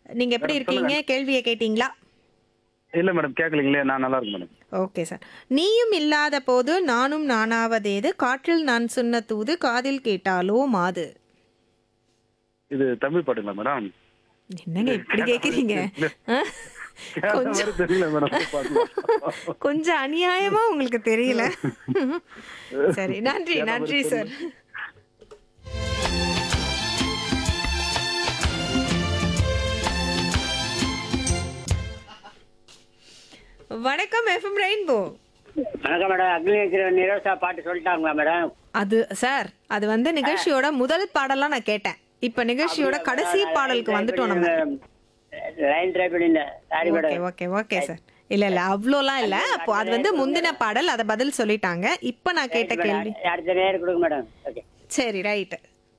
நீங்க எப்படி இருக்கீங்க கேள்வியை கேட்டீங்களா இல்ல மேடம் கேட்கலீங்களே நான் நல்லா இருக்கேன் மேடம் ஓகே சார் நீயும் இல்லாத போது நானும் நானாவதேது காற்றில் நான் சொன்ன தூது காதில் கேட்டாலோ மாது இது தமிழ் பாட்டுங்களா மேடம் என்னங்க இப்படி கேக்குறீங்க ஆ? கேட்ட கொஞ்சம் மாதிரி தெரியல மேடம் பாட்டு. கொஞ்சம் அநியாயமா உங்களுக்கு தெரியல சரி நன்றி நன்றி சார் வணக்கம் எஃப்எம் ரெயின்போ வணக்கம் மேடம் அக்னிஹோத்திர நிரோசா பாட்டு சொல்லிட்டாங்களா மேடம் அது சார் அது வந்து நிகழ்ச்சியோட முதல் பாடலாம் நான் கேட்டேன் இப்ப நிகழ்ச்சியோட கடைசி பாடலுக்கு வந்துட்டோம் நம்ம லைன் ட்ரை பண்ணிருந்தேன் sorry okay madam okay okay sir இல்ல இல்ல அவ்வளோலாம் இல்ல அப்போ அது வந்து முந்தின பாடல் அதை பதில் சொல்லிட்டாங்க இப்ப நான் கேட்ட கேள்வி அடுத்த நேரம் கொடுங்க மேடம் ஓகே சரி ரைட்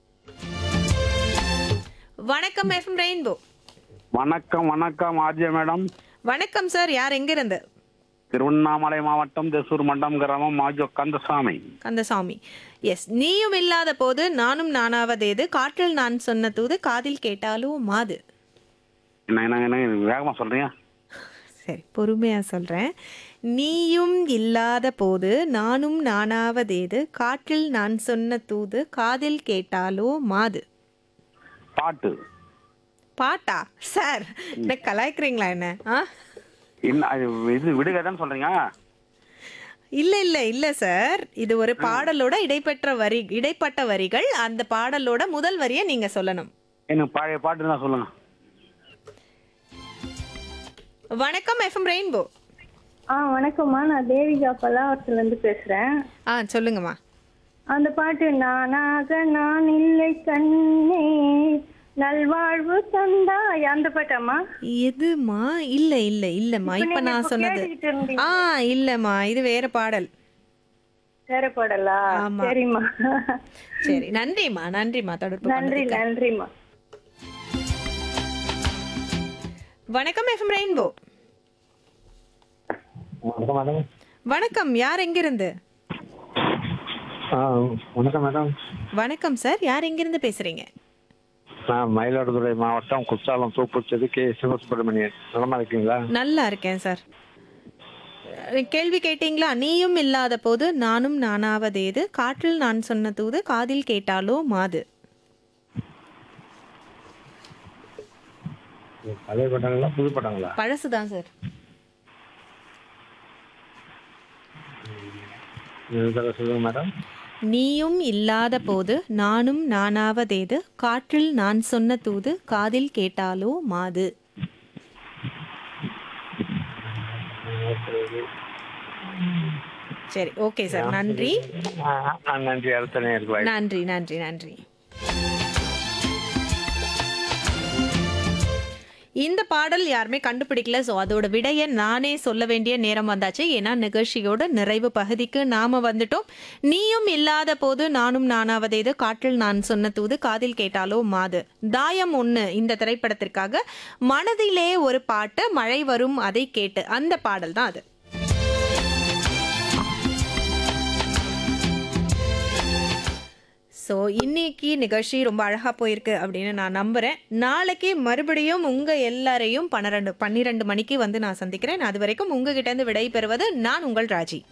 வணக்கம் எஃப்எம் ரெயின்போ வணக்கம் வணக்கம் ஆர்ஜே மேடம் வணக்கம் சார் யார் எங்க இருந்து திருவண்ணாமலை மாவட்டம் தெசூர் மண்டம் கிராமம் மாஜோ கந்தசாமி கந்தசாமி எஸ் நீயும் இல்லாத போது நானும் நானாவதேது காற்றில் நான் சொன்ன தூது காதில் கேட்டாலும் மாது என்ன என்ன என்ன வேகமா சொல்றீங்க சரி பொறுமையா சொல்றேன் நீயும் இல்லாத போது நானும் நானாவதேது காற்றில் நான் சொன்ன தூது காதில் கேட்டாலோ மாது பாட்டு பாட்டா சார் என்ன கலாய்க்கிறீங்களா என்ன ஆ என்ன அது இது விடுகதைன்னு சொல்றீங்க இல்ல இல்ல இல்ல சார் இது ஒரு பாடலோட இடைப்பெற்ற வரி இடைப்பட்ட வரிகள் அந்த பாடலோட முதல் வரியை நீங்க சொல்லணும் எனக்கு பழைய பாட்டு தான் சொல்லுங்க வணக்கம் எஃப்எம் ரெயின்போ ஆ வணக்கம்மா நான் தேவிகா பல்லாவரத்துல இருந்து பேசுறேன் ஆ சொல்லுங்கம்மா அந்த பாட்டு நானாக நான் இல்லை கண்ணே நல்வாழ்வு தந்தாய் அந்த பாட்டாம்மா எதுமா இல்ல இல்ல இல்லம்மா இப்ப இப்ப நீங்க நான் இப்ப சொன்னது கேட்டுக்கிட்டு இருந்தீங்க. ஆ இல்லம்மா இது வேற பாடல் வேற பாடலா ஆமா. சரிம்மா சரி நன்றிம்மா நன்றிம்மா தொடர்பு நன்றி கொண்டதுக்கு. நன்றிம்மா வணக்கம் எஃப்எம் ரெயின்போ வணக்கம் மேடம் வணக்கம் யார் எங்கிருந்து ஆ வணக்கம் மேடம் வணக்கம் சார் யார் எங்கிருந்து பேசுறீங்க நான் மயிலாடுதுறை மாவட்டம் குற்றாலம் தூப்புச்சது கே சிவசுப்பிரமணியன் நலமா இருக்கீங்களா நல்லா இருக்கேன் சார் அஹ், கேள்வி கேட்டீங்களா நீயும் இல்லாத போது நானும் நானாவதேது காற்றில் நான் சொன்ன தூது காதில் கேட்டாலோ மாது பழைய பட்டங்களா புது பட்டங்களா பழசுதான் சார் இது தடவை சொல்லுங்க மேடம் நீயும் இல்லாத போது நானும் நானாவதேது காற்றில் நான் சொன்ன தூது காதில் கேட்டாலோ மாது சரி ஓகே சார் நன்றி ஆ, ஆ, நன்றி அடுத்த நேருக்கு வாய்ப்பு நன்றி நன்றி நன்றி இந்த பாடல் யாருமே கண்டுபிடிக்கல ஸோ அதோட விடையை நானே சொல்ல வேண்டிய நேரம் வந்தாச்சு ஏன்னா நிகழ்ச்சியோட நிறைவு பகுதிக்கு நாம வந்துட்டோம் நீயும் இல்லாத போது நானும் நானாவதேது காற்றில் நான் சொன்ன தூது காதில் கேட்டாலோ மாது தாயம் ஒன்று இந்த திரைப்படத்திற்காக மனதிலே ஒரு பாட்டு மழை வரும் அதை கேட்டு அந்த பாடல் தான் அது ஸோ இன்னைக்கு நிகழ்ச்சி ரொம்ப அழகாக போயிருக்கு அப்படின்னு நான் நம்புகிறேன் நாளைக்கு மறுபடியும் உங்கள் எல்லாரையும் பன்னிரெண்டு பன்னிரெண்டு மணிக்கு வந்து நான் சந்திக்கிறேன் அது வரைக்கும் உங்ககிட்டேருந்து விடை பெறுவது நான் உங்கள் ராஜி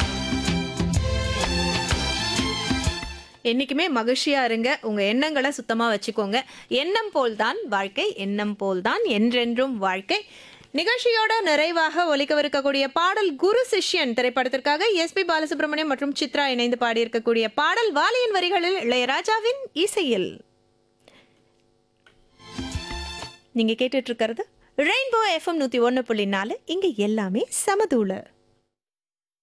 என்றைக்குமே மகிழ்ச்சியாக இருங்க உங்கள் எண்ணங்களை சுத்தமாக வச்சுக்கோங்க எண்ணம் போல்தான் வாழ்க்கை எண்ணம் போல்தான் என்றென்றும் வாழ்க்கை நிகழ்ச்சியோட நிறைவாக ஒலிக்கவிருக்கக்கூடிய பாடல் குரு சிஷ்யன் திரைப்படத்திற்காக எஸ்பி பாலசுப்ரமணியம் மற்றும் சித்ரா இணைந்து பாடியிருக்கக்கூடிய பாடல் வாலியின் வரிகளில் இளையராஜாவின் இசையில் நீங்க கேட்டுட்டு இருக்கிறது ரெயின்போ எஃப்எம் நூத்தி ஒன்று புள்ளி நாலு இங்க எல்லாமே சமதூள